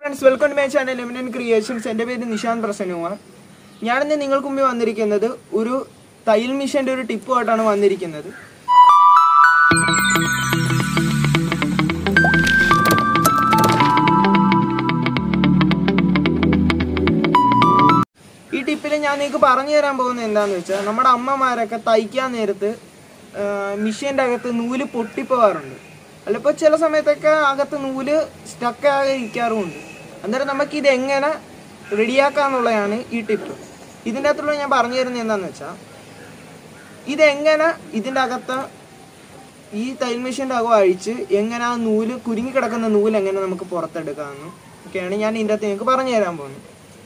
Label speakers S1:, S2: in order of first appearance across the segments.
S1: friends welcome to my channel eminent creations എൻ്റെ പേര് നിശാന്ത് പ്രസന്നുമാർ ഞാനിന്ന് നിങ്ങൾക്ക് മുമ്പിൽ വന്നിരിക്കുന്നത് ഒരു തയ്യൽ മിഷൻ്റെ ഒരു ടിപ്പുമായിട്ടാണ് വന്നിരിക്കുന്നത് ഈ ടിപ്പിൽ ഞാൻ നിങ്ങൾക്ക് പറഞ്ഞു തരാൻ പോകുന്നത് എന്താണെന്ന് വെച്ചാൽ നമ്മുടെ അമ്മമാരൊക്കെ തയ്ക്കാൻ നേരത്ത് മിഷീൻ്റെ അകത്ത് നൂല് പൊട്ടിപ്പോവാറുണ്ട് അല്ലപ്പോൾ ചില സമയത്തൊക്കെ അകത്ത് നൂല് സ്റ്റക്കാകെ ഇരിക്കാറുമുണ്ട് അന്നേരം നമുക്ക് ഇത് എങ്ങനെ റെഡിയാക്കാന്നുള്ളതാണ് ഈ ടിപ്പ് ഇതിൻ്റെ അകത്തുള്ള ഞാൻ പറഞ്ഞു തരുന്നത് എന്താണെന്ന് വെച്ചാൽ ഇതെങ്ങനെ ഇതിൻ്റെ അകത്ത് ഈ തയ്യൽ മെഷീൻ്റെ അകം അഴിച്ച് എങ്ങനെ ആ നൂല് കുരുങ്ങി കിടക്കുന്ന നൂല് എങ്ങനെ നമുക്ക് പുറത്തെടുക്കാമെന്നും ഒക്കെയാണ് ഞാൻ ഇതിൻ്റെ അകത്ത് നിങ്ങൾക്ക് പറഞ്ഞു തരാൻ പോകുന്നത്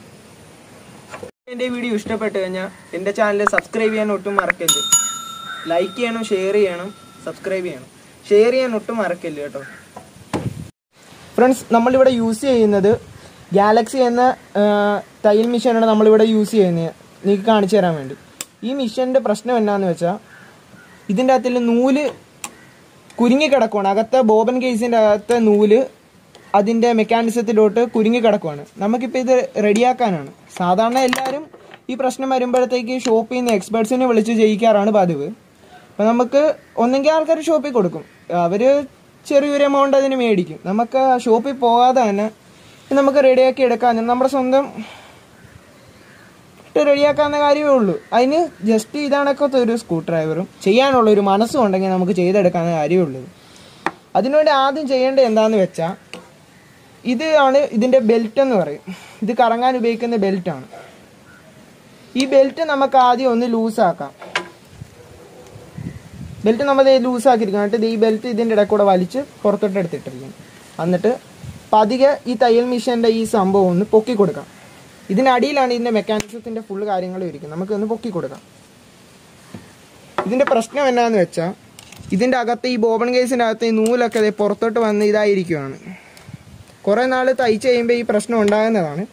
S1: എൻ്റെ വീഡിയോ ഇഷ്ടപ്പെട്ട് കഴിഞ്ഞാൽ എൻ്റെ ചാനൽ സബ്സ്ക്രൈബ് ചെയ്യാൻ ഒട്ടും മറക്കരുത് ലൈക്ക് ചെയ്യണം ഷെയർ ചെയ്യണം സബ്സ്ക്രൈബ് ചെയ്യണം ഷെയർ ചെയ്യാൻ ഒട്ടും മറക്കല്ല കേട്ടോ ഫ്രണ്ട്സ് നമ്മളിവിടെ യൂസ് ചെയ്യുന്നത് ഗാലക്സി എന്ന ആ, തയ്യൽ മിഷീനാണ് നമ്മളിവിടെ യൂസ് ചെയ്യുന്നത് നിങ്ങൾക്ക് കാണിച്ചു തരാൻ വേണ്ടി ഈ മിഷീൻ്റെ പ്രശ്നം എന്നാന്ന് വെച്ചാൽ ഇതിൻ്റെ അകത്തിൽ നൂല് കുരുങ്ങി കിടക്കുവാണ് അകത്തെ ബോബൻ കേസിൻ്റെ അകത്തെ നൂല് അതിൻ്റെ മെക്കാനിസത്തിലോട്ട് കുരുങ്ങി കിടക്കുവാണ് നമുക്കിപ്പോൾ ഇത് റെഡിയാക്കാനാണ് സാധാരണ എല്ലാവരും ഈ പ്രശ്നം വരുമ്പോഴത്തേക്ക് ഷോപ്പിൽ നിന്ന് എക്സ്പേർട്സിനെ വിളിച്ച് ചെയ്യിക്കാറാണ് പതിവ് അപ്പം നമുക്ക് ഒന്നെങ്കിൽ ആൾക്കാർ ഷോപ്പിൽ കൊടുക്കും അവർ ചെറിയൊരു എമൗണ്ട് അതിന് മേടിക്കും നമുക്ക് ഷോപ്പിൽ പോകാതെ തന്നെ ഇത് നമുക്ക് റെഡിയാക്കി എടുക്കാൻ നമ്മുടെ സ്വന്തം ഇട്ട് റെഡിയാക്കാവുന്ന കാര്യമേ ഉള്ളൂ അതിന് ജസ്റ്റ് ഇതാണൊക്കെ ഒരു സ്ക്രൂ ഡ്രൈവറും ചെയ്യാനുള്ള ഒരു മനസ്സും ഉണ്ടെങ്കിൽ നമുക്ക് ചെയ്തെടുക്കാവുന്ന കാര്യമേ ഉള്ളൂ അതിനുവേണ്ടി ആദ്യം ചെയ്യേണ്ടത് എന്താണെന്ന് വെച്ചാൽ ഇത് ആണ് ഇതിൻ്റെ ബെൽറ്റ് എന്ന് പറയും ഇത് കറങ്ങാൻ ഉപയോഗിക്കുന്ന ബെൽറ്റാണ് ഈ ബെൽറ്റ് നമുക്ക് ആദ്യം ഒന്ന് ലൂസാക്കാം ബെൽറ്റ് നമ്മൾ ലൂസാക്കിയിരിക്കും എന്നിട്ട് ഈ ബെൽറ്റ് ഇതിൻ്റെ ഇടയിൽ കൂടെ വലിച്ച് പുറത്തോട്ട് എടുത്തിട്ടിരിക്കും എന്നിട്ട് പതിയെ ഈ തയ്യൽ മിഷീൻ്റെ ഈ സംഭവം ഒന്ന് പൊക്കി കൊടുക്കാം ഇതിനടിയിലാണ് ഇതിൻ്റെ മെക്കാനിസത്തിൻ്റെ ഫുൾ കാര്യങ്ങളും ഇരിക്കുന്നത് നമുക്ക് ഒന്ന് പൊക്കി കൊടുക്കാം ഇതിൻ്റെ പ്രശ്നം എന്നാന്ന് വെച്ചാൽ ഇതിൻ്റെ അകത്ത് ഈ ബോബൺ കേസിൻ്റെ അകത്ത് ഈ നൂലൊക്കെ ദേ പുറത്തോട്ട് വന്ന് ഇതായിരിക്കുവാണ് കുറേ നാൾ തയ്ച്ച് കഴിയുമ്പോൾ ഈ പ്രശ്നം ഉണ്ടാകുന്നതാണ്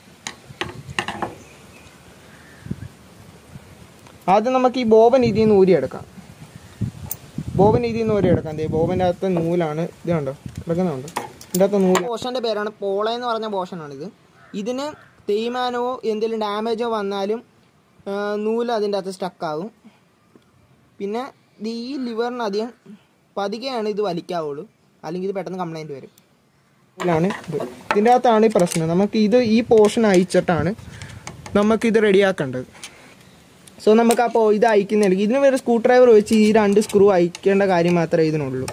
S1: ആദ്യം നമുക്ക് ഈ ബോബൻ ഇതിൽ നിന്ന് ഊരിയെടുക്കാം ബോബൻ ഇതിൽ നിന്ന് ഊരിയെടുക്കാം ദേ ബോബൻ്റെ അകത്തെ നൂലാണ് ഇത് കണ്ടോ കിടക്കുന്നുണ്ടോ ഇതിൻ്റെ അകത്ത് നൂല് പോഷൻ്റെ പേരാണ് പോള എന്ന് പറഞ്ഞ പോഷനാണിത് ഇതിന് തേയ്മാനമോ എന്തെങ്കിലും ഡാമേജോ വന്നാലും ആ, നൂല് അതിൻ്റെ അകത്ത് സ്റ്റക്കാവും പിന്നെ ഇത് ഈ ലിവറിന് അധികം പതുക്കെയാണ് ഇത് വലിക്കാവുള്ളൂ അല്ലെങ്കിൽ ഇത് പെട്ടെന്ന് കംപ്ലൈൻറ്റ് വരും ഇതിലാണ് ഇത് ഇതിൻ്റെ അകത്താണ് ഈ പ്രശ്നം നമുക്ക് ഇത് ഈ പോർഷൻ അയച്ചിട്ടാണ് നമുക്കിത് റെഡിയാക്കേണ്ടത് സോ നമുക്ക് അപ്പോൾ ഇത് അയക്കുന്നില്ല ഇതിന് വേറെ സ്ക്രൂ ഡ്രൈവർ വെച്ച് ഈ രണ്ട് സ്ക്രൂ അയക്കേണ്ട കാര്യം മാത്രമേ ഇതിനുള്ളൂ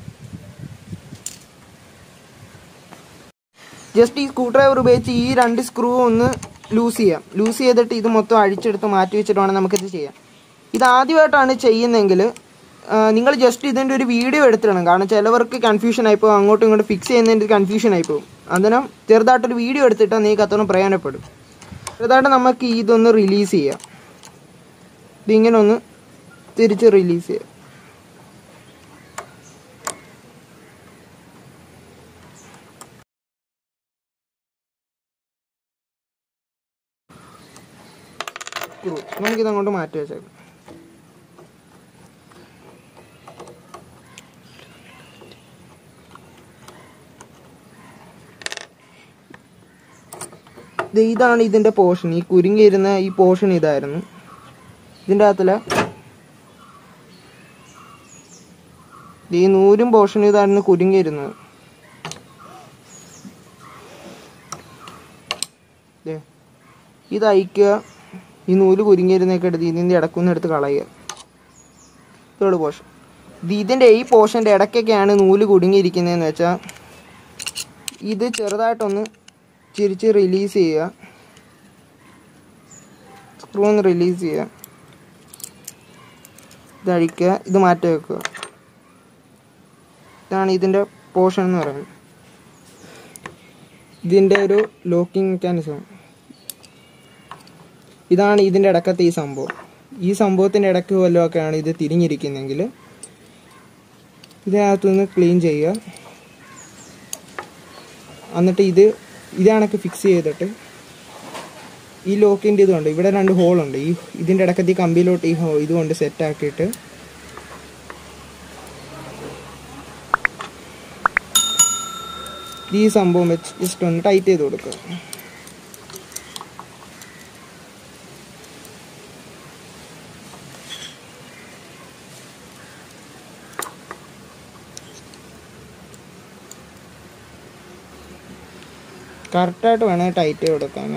S1: ജസ്റ്റ് ഈ സ്ക്രൂ ഡ്രൈവർ ഉപയോഗിച്ച് ഈ രണ്ട് സ്ക്രൂ ഒന്ന് ലൂസ് ചെയ്യാം ലൂസ് ചെയ്തിട്ട് ഇത് മൊത്തം അഴിച്ചെടുത്ത് മാറ്റി വെച്ചിട്ട് വേണം നമുക്കിത് ചെയ്യാം ഇത് ആദ്യമായിട്ടാണ് ചെയ്യുന്നതെങ്കിൽ നിങ്ങൾ ജസ്റ്റ് ഇതിൻ്റെ ഒരു വീഡിയോ എടുത്തിടണം കാരണം ചിലവർക്ക് കൺഫ്യൂഷൻ ആയിപ്പോൾ അങ്ങോട്ടും ഇങ്ങോട്ടും ഫിക്സ് ചെയ്യുന്നതിൻ്റെ കൺഫ്യൂഷൻ ആയിപ്പോവും അന്നേരം ചെറുതായിട്ടൊരു വീഡിയോ എടുത്തിട്ടാൽ നീ അത്രയും പ്രയോജനപ്പെടും ചെറുതായിട്ട് നമുക്ക് ഇതൊന്ന് റിലീസ് ചെയ്യാം ഇതിങ്ങനെ ഒന്ന് തിരിച്ച് റിലീസ് ചെയ്യാം സ്ക്രൂ നമുക്കിത് അങ്ങോട്ട് മാറ്റി വെച്ചേക്കാം ദേ ഇതാണ് ഇതിന്റെ പോർഷൻ ഈ കുരുങ്ങിയിരുന്ന ഈ പോർഷൻ ഇതായിരുന്നു ഇതിൻ്റെ അകത്തില് ഈ നൂരും പോർഷൻ ഇതായിരുന്നു കുരുങ്ങിയിരുന്നത് ദേ, ഇത് അയക്കുക ഈ നൂല് കുരുങ്ങിയിരുന്നൊക്കെ എടുത്ത് ഇതിൻ്റെ ഇടക്കൊന്ന് എടുത്ത് കളയുക തേർഡ് പോർഷൻ ഇത് ഇതിൻ്റെ ഈ പോർഷൻ്റെ ഇടയ്ക്കൊക്കെയാണ് നൂല് കുടുങ്ങിയിരിക്കുന്നതെന്ന് വെച്ചാൽ ഇത് ചെറുതായിട്ടൊന്ന് ചിരിച്ച് റിലീസ് ചെയ്യുക സ്ക്രൂ ഒന്ന് റിലീസ് ചെയ്യുക ഇത് അഴിക്കുക ഇത് മാറ്റി വെക്കുക ഇതാണ് ഇതിൻ്റെ പോർഷൻ എന്ന് പറയുന്നത് ഇതിൻ്റെ ഒരു ലോക്കിംഗ് മെക്കാനിസം ഇതാണ് ഇതിൻ്റെ ഇടക്കത്തെ ഈ സംഭവം ഈ സംഭവത്തിൻ്റെ ഇടയ്ക്ക് വല്ലതൊക്കെയാണ് ഇത് തിരിഞ്ഞിരിക്കുന്നതെങ്കിൽ ഇതിനകത്തുനിന്ന് ക്ലീൻ ചെയ്യുക എന്നിട്ട് ഇത് ഇതാണൊക്കെ ഫിക്സ് ചെയ്തിട്ട് ഈ ലോക്കിൻ്റെ ഇതുണ്ട് ഇവിടെ രണ്ട് ഹോളുണ്ട് ഈ ഇതിൻ്റെ ഇടക്കത്തെ ഈ കമ്പിയിലോട്ട് ഈ ഹോ ഇതുകൊണ്ട് സെറ്റ് ആക്കിയിട്ട് ഈ സംഭവം വെച്ച് ജസ്റ്റ് ഒന്ന് ടൈറ്റ് ചെയ്ത് കൊടുക്കുക കറക്റ്റായിട്ട് വേണം ടൈറ്റ് ചെയ്ത് കൊടുക്കാൻ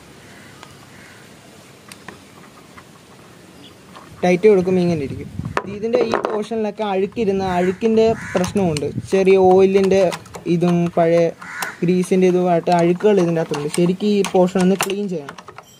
S1: ടൈറ്റ് കൊടുക്കുമ്പോൾ ഇങ്ങനെ ഇരിക്കും ഇതിൻ്റെ ഈ പോർഷനിലൊക്കെ അഴുക്കിരുന്ന അഴുക്കിൻ്റെ പ്രശ്നമുണ്ട് ചെറിയ ഓയിലിൻ്റെ ഇതും പഴയ ഗ്രീസിൻ്റെ ഇതുമായിട്ട് അഴുക്കുകൾ ഇതിൻ്റെ അകത്തുണ്ട് ശരിക്കും ഈ പോർഷൻ ഒന്ന് ക്ലീൻ ചെയ്യണം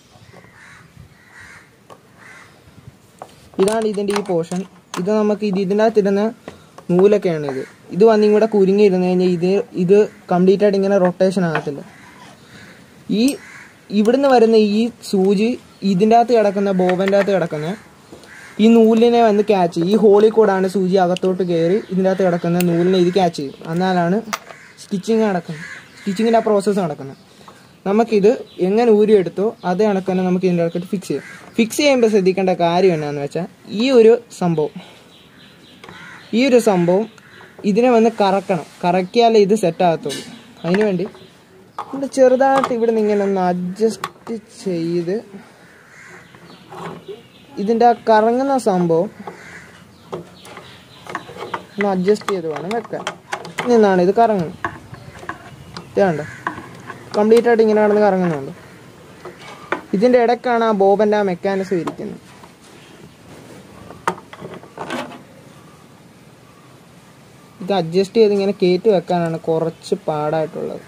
S1: ഇതാണ് ഇതിൻ്റെ ഈ പോർഷൻ ഇത് നമുക്ക് ഇത് ഇതിൻ്റെ അകത്തിരുന്ന നൂലൊക്കെയാണ് ഇത് ഇത് വന്നിങ്ങ് ഇവിടെ കുരുങ്ങി ഇരുന്ന് കഴിഞ്ഞാൽ ഇത് ഇത് കംപ്ലീറ്റ് ആയിട്ട് ഇങ്ങനെ റൊട്ടേഷൻ ആകത്തില്ല ഈ ഇവിടുന്ന് വരുന്ന ഈ സൂചി ഇതിൻ്റെ അകത്ത് കിടക്കുന്ന ബോബൻ്റെ അകത്ത് കിടക്കുന്ന ഈ നൂലിനെ വന്ന് ക്യാച്ച് ചെയ്യും ഈ ഹോളിൽ കൂടാണ് സൂചി അകത്തോട്ട് കയറി ഇതിൻ്റെ അകത്ത് കിടക്കുന്ന നൂലിനെ ഇത് ക്യാച്ച് ചെയ്യും എന്നാലാണ് സ്റ്റിച്ചിങ് നടക്കുന്നത് സ്റ്റിച്ചിങ്ങിൻ്റെ ആ പ്രോസസ്സ് നടക്കുന്നത് നമുക്കിത് എങ്ങനെ ഊരിയെടുത്തോ അത് കണക്കന്നെ നമുക്ക് ഇതിൻ്റെ അകത്ത് ഫിക്സ് ചെയ്യാം ഫിക്സ് ചെയ്യുമ്പോൾ ശ്രദ്ധിക്കേണ്ട കാര്യം എന്നാന്ന് വെച്ചാൽ ഈ ഒരു സംഭവം ഈ ഒരു സംഭവം ഇതിനെ വന്ന് കറക്കണം കറക്കിയാലേ ഇത് സെറ്റ് ആകത്തുള്ളൂ അതിനുവേണ്ടി ഇവിടെ ചെറുതായിട്ട് ഇവിടെ നിന്ന് ഇങ്ങനെ ഒന്ന് അഡ്ജസ്റ്റ് ചെയ്ത് ഇതിൻ്റെ ആ കറങ്ങുന്ന സംഭവം ഒന്ന് അഡ്ജസ്റ്റ് ചെയ്ത് വേണം വെക്കാൻ നിന്നാണ് ഇത് കറങ്ങുന്നത് ഇത് കണ്ടോ കംപ്ലീറ്റ് ആയിട്ട് ഇങ്ങനെ കിടന്ന് കറങ്ങുന്നുണ്ട് ഇതിൻ്റെ ഇടയ്ക്കാണ് ആ ബോബൻ്റെ ആ മെക്കാനിസം ഇരിക്കുന്നത് ഇത് അഡ്ജസ്റ്റ് ചെയ്ത് ഇങ്ങനെ കയറ്റി വെക്കാനാണ് കുറച്ച് പാടായിട്ടുള്ളത്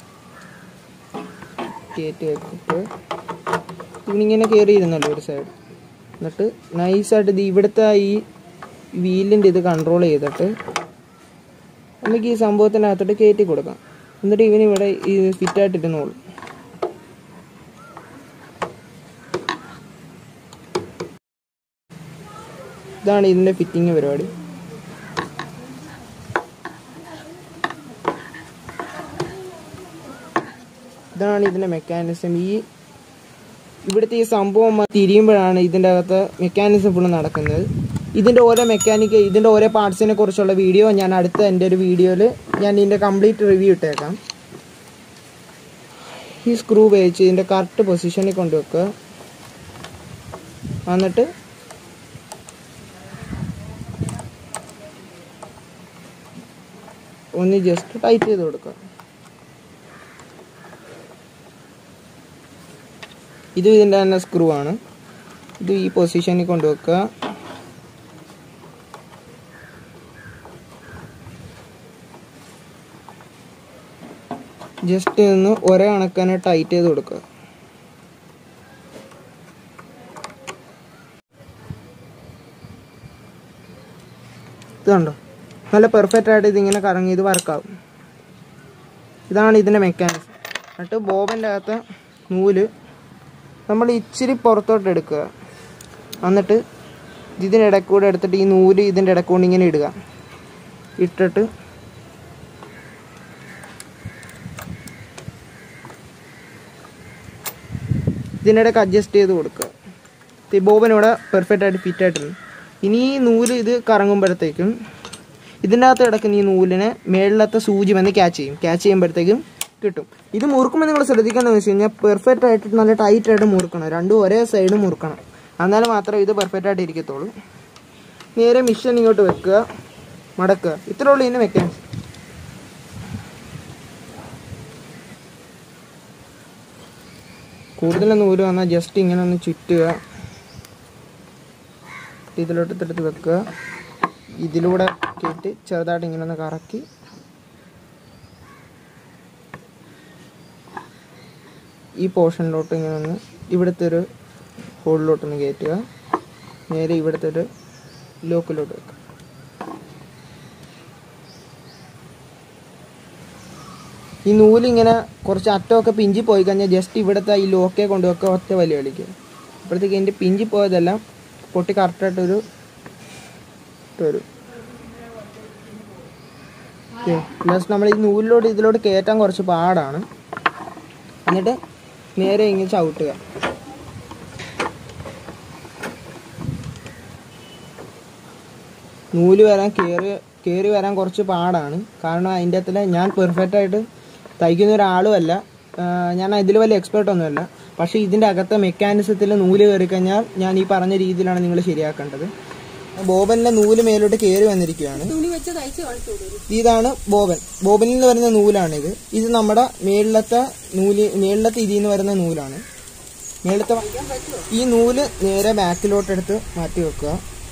S1: കയറ്റി വെച്ചിട്ട് ഇതിനിങ്ങനെ കയറിയിരുന്നല്ലോ ഒരു സൈഡ് എന്നിട്ട് നൈസായിട്ട് ഇത് ഇവിടുത്തെ ഈ വീലിൻ്റെ ഇത് കൺട്രോൾ ചെയ്തിട്ട് നമുക്ക് ഈ സംഭവത്തിനകത്തോട്ട് കയറ്റി കൊടുക്കാം എന്നിട്ട് ഇവന് ഇവിടെ ഈ ഫിറ്റായിട്ടിരുന്നോളൂ ഇതാണ് ഇതിൻ്റെ ഫിറ്റിംഗ് പരിപാടി ഇതാണ് ഇതിൻ്റെ മെക്കാനിസം ഈ ഇവിടുത്തെ ഈ സംഭവം തിരിയുമ്പോഴാണ് ഇതിൻ്റെ അകത്ത് മെക്കാനിസം ഫുള്ള് നടക്കുന്നത് ഇതിൻ്റെ ഓരോ മെക്കാനിക്ക് ഇതിൻ്റെ ഓരോ പാർട്സിനെ കുറിച്ചുള്ള വീഡിയോ ഞാൻ അടുത്ത എൻ്റെ ഒരു വീഡിയോയിൽ ഞാൻ ഇതിൻ്റെ കംപ്ലീറ്റ് റിവ്യൂ ഇട്ടേക്കാം ഈ സ്ക്രൂ ഉപയോഗിച്ച് ഇതിൻ്റെ കറക്റ്റ് പൊസിഷനിൽ കൊണ്ടുവെക്കുക എന്നിട്ട് ഒന്ന് ജസ്റ്റ് ടൈറ്റ് ചെയ്ത് കൊടുക്കുക ഇത് ഇതിൻ്റെ തന്നെ സ്ക്രൂ ആണ് ഇത് ഈ പൊസിഷനിൽ കൊണ്ടുവെക്കുക ജസ്റ്റ് ഒന്ന് ഒരേ കണക്കന്നെ ടൈറ്റ് ചെയ്ത് കൊടുക്കുക ഇത് കണ്ടോ നല്ല പെർഫെക്റ്റ് ആയിട്ട് ഇതിങ്ങനെ കറങ്ങി ഇത് വർക്കാവും ഇതാണ് ഇതിൻ്റെ മെക്കാനിസം എന്നിട്ട് ബോബൻ്റെ അകത്ത് നൂല് നമ്മൾ ഇച്ചിരി പുറത്തോട്ട് എടുക്കുക എന്നിട്ട് ഇതിൻ്റെ ഇടയ്ക്ക് കൂടെ എടുത്തിട്ട് ഈ നൂല് ഇതിൻ്റെ ഇടയ്ക്ക് കൊണ്ട് ഇങ്ങനെ ഇടുക ഇട്ടിട്ട് ഇതിൻ്റെ ഇടയ്ക്ക് അഡ്ജസ്റ്റ് ചെയ്ത് കൊടുക്കുക ഈ ബോബൻ ഇവിടെ പെർഫെക്റ്റ് ആയിട്ട് ഫിറ്റ് ആയിട്ടുണ്ട് ഇനി ഈ നൂല് ഇത് കറങ്ങുമ്പോഴത്തേക്കും ഇതിൻ്റെ അകത്ത് കിടക്കുന്ന ഈ നൂലിനെ മേളിലത്തെ സൂചി വന്ന് ക്യാച്ച് ചെയ്യും ക്യാച്ച് ചെയ്യുമ്പോഴത്തേക്കും കിട്ടും ഇത് മുറുക്കുമ്പോൾ നിങ്ങൾ ശ്രദ്ധിക്കേണ്ടതെന്ന് വെച്ച് കഴിഞ്ഞാൽ പെർഫെക്റ്റ് ആയിട്ട് നല്ല ടൈറ്റ് ആയിട്ട് മുറുക്കണം രണ്ടും ഒരേ സൈഡ് മുറുക്കണം എന്നാൽ മാത്രമേ ഇത് പെർഫെക്റ്റ് ആയിട്ട് ഇരിക്കത്തുള്ളൂ നേരെ മിഷൻ ഇങ്ങോട്ട് വെക്കുക മടക്കുക ഇത്രേ ഉള്ളൂ ഇതിന് വെക്കാൻ കൂടുതൽ നൂല് വന്നാൽ ജസ്റ്റ് ഇങ്ങനെ ഒന്ന് ചുറ്റുക ഇതിലോട്ട് എടുത്ത് വെക്കുക ഇതിലൂടെ കയറ്റി ചെറുതായിട്ട് ഇങ്ങനെ ഒന്ന് കറക്കി ഈ പോർഷനിലോട്ട് ഇങ്ങനെ ഒന്ന് ഇവിടുത്തെ ഒരു ഹോളിലോട്ടൊന്ന് കയറ്റുക നേരെ ഇവിടുത്തെ ഒരു ലോക്കിലോട്ട് വെക്കുക ഈ നൂലിങ്ങനെ കുറച്ച് അറ്റമൊക്കെ പിഞ്ചി പോയി കഴിഞ്ഞാൽ ജസ്റ്റ് ഇവിടുത്തെ ഈ ലോക്കെ കൊണ്ടുവെക്കുക ഒറ്റ വലിയ കളിക്കുക അപ്പോഴത്തേക്ക് എൻ്റെ പിഞ്ചി പോയതെല്ലാം പൊട്ടി കറക്റ്റായിട്ടൊരു വരും പ്ലസ് നമ്മൾ ഈ നൂലിലോട്ട് ഇതിലോട്ട് കയറ്റാൻ കുറച്ച് പാടാണ് എന്നിട്ട് നേരെ ഇങ്ങനെ ചവിട്ടുക നൂല് വരാൻ കയറി കയറി വരാൻ കുറച്ച് പാടാണ് കാരണം അതിൻ്റെ അകത്തിൽ ഞാൻ പെർഫെക്റ്റ് ആയിട്ട് തയ്ക്കുന്ന ഒരാളുമല്ല ആ, ഞാൻ ഇതിൽ വലിയ എക്സ്പേർട്ട് ഒന്നുമല്ല പക്ഷേ ഇതിൻ്റെ അകത്തെ മെക്കാനിസത്തിൽ നൂല് കയറി കഴിഞ്ഞാൽ ഞാൻ ഈ പറഞ്ഞ രീതിയിലാണ് നിങ്ങൾ ശരിയാക്കേണ്ടത് ബോബനിലെ നൂല് മേലോട്ട് കയറി വന്നിരിക്കുകയാണ്
S2: തുണി വെച്ച് തയ്ച്ച് കാണിച്ചു കൊടുക്കും
S1: ഇതാണ് ബോബൻ ബോബനിൽ നിന്ന് വരുന്ന നൂലാണിത് ഇത് നമ്മുടെ മേളിലത്തെ നൂല് മേളിലത്തെ ഇതിൽ നിന്ന് വരുന്ന നൂലാണ് മേളിലത്തെ ഈ നൂല് നേരെ ബാക്കിലോട്ട് എടുത്ത് മാറ്റി വെക്കുക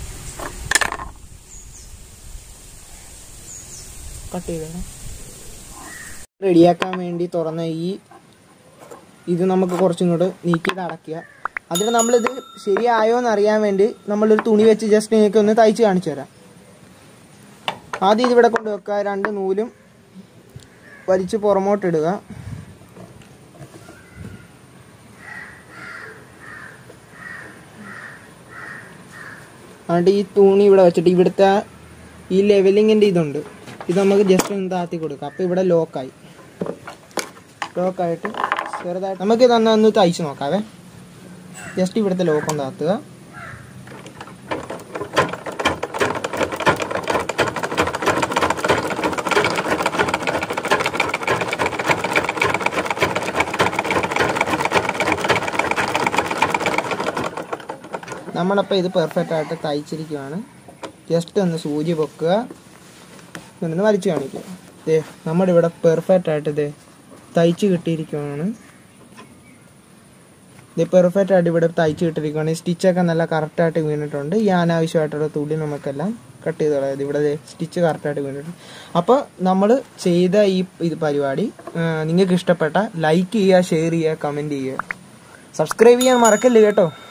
S1: കട്ട് ചെയ്തേ റെഡിയാക്കാൻ വേണ്ടി തുറന്ന ഈ ഇത് നമുക്ക് കുറച്ചും കൂടെ നീക്കിയിട്ട് അടയ്ക്കുക അതിന് നമ്മളിത് ശരിയായോ എന്ന് അറിയാൻ വേണ്ടി നമ്മളൊരു തുണി വെച്ച് ജസ്റ്റ് നിങ്ങൾക്ക് ഒന്ന് തയ്ച്ച് കാണിച്ചു തരാം ആദ്യം ഇതിവിടെ കൊണ്ട് വെക്കുക രണ്ട് നൂലും വലിച്ച് പുറമോട്ടിടുക എന്നിട്ട് ഈ തുണി ഇവിടെ വെച്ചിട്ട് ഇവിടുത്തെ ഈ ലെവലിങ്ങിൻ്റെ ഇതുണ്ട് ഇത് നമുക്ക് ജസ്റ്റ് ഒന്ന് താത്തി കൊടുക്കാം അപ്പോൾ ഇവിടെ ലോക്കായി ലോക്കായിട്ട് ചെറുതായിട്ട് നമുക്ക് തന്നെ ഒന്ന് തയ്ച്ച് നോക്കാവേ ജസ്റ്റ് ഇവിടുത്തെ ലോക്കം താത്തുക നമ്മളപ്പോൾ ഇത് പെർഫെക്റ്റ് ആയിട്ട് തയ്ച്ചിരിക്കുകയാണ് ജസ്റ്റ് ഒന്ന് സൂചി പൊക്കുക എന്നിട്ട് വലിച്ചു കാണിക്കുക ദേ നമ്മുടെ ഇവിടെ പെർഫെക്റ്റ് ആയിട്ട് ഇത് തയ്ച്ച് കിട്ടിയിരിക്കുകയാണ് ഇത് പെർഫെക്റ്റ് ആയിട്ട് ഇവിടെ തയ്ച്ച് കിട്ടിയിരിക്കുകയാണ് ഈ സ്റ്റിച്ചൊക്കെ നല്ല കറക്റ്റായിട്ട് വീണിട്ടുണ്ട് ഈ അനാവശ്യമായിട്ടുള്ള തുള്ളി നമുക്കെല്ലാം കട്ട് ചെയ്ത് കളയാം ഇവിടെ സ്റ്റിച്ച് കറക്റ്റായിട്ട് വീണിട്ടുണ്ട് അപ്പോൾ നമ്മൾ ചെയ്ത ഈ ഇത് പരിപാടി നിങ്ങൾക്ക് ഇഷ്ടപ്പെട്ട ലൈക്ക് ചെയ്യുക ഷെയർ ചെയ്യുക കമൻറ്റ് ചെയ്യുക സബ്സ്ക്രൈബ് ചെയ്യാൻ മറക്കല്ലേ കേട്ടോ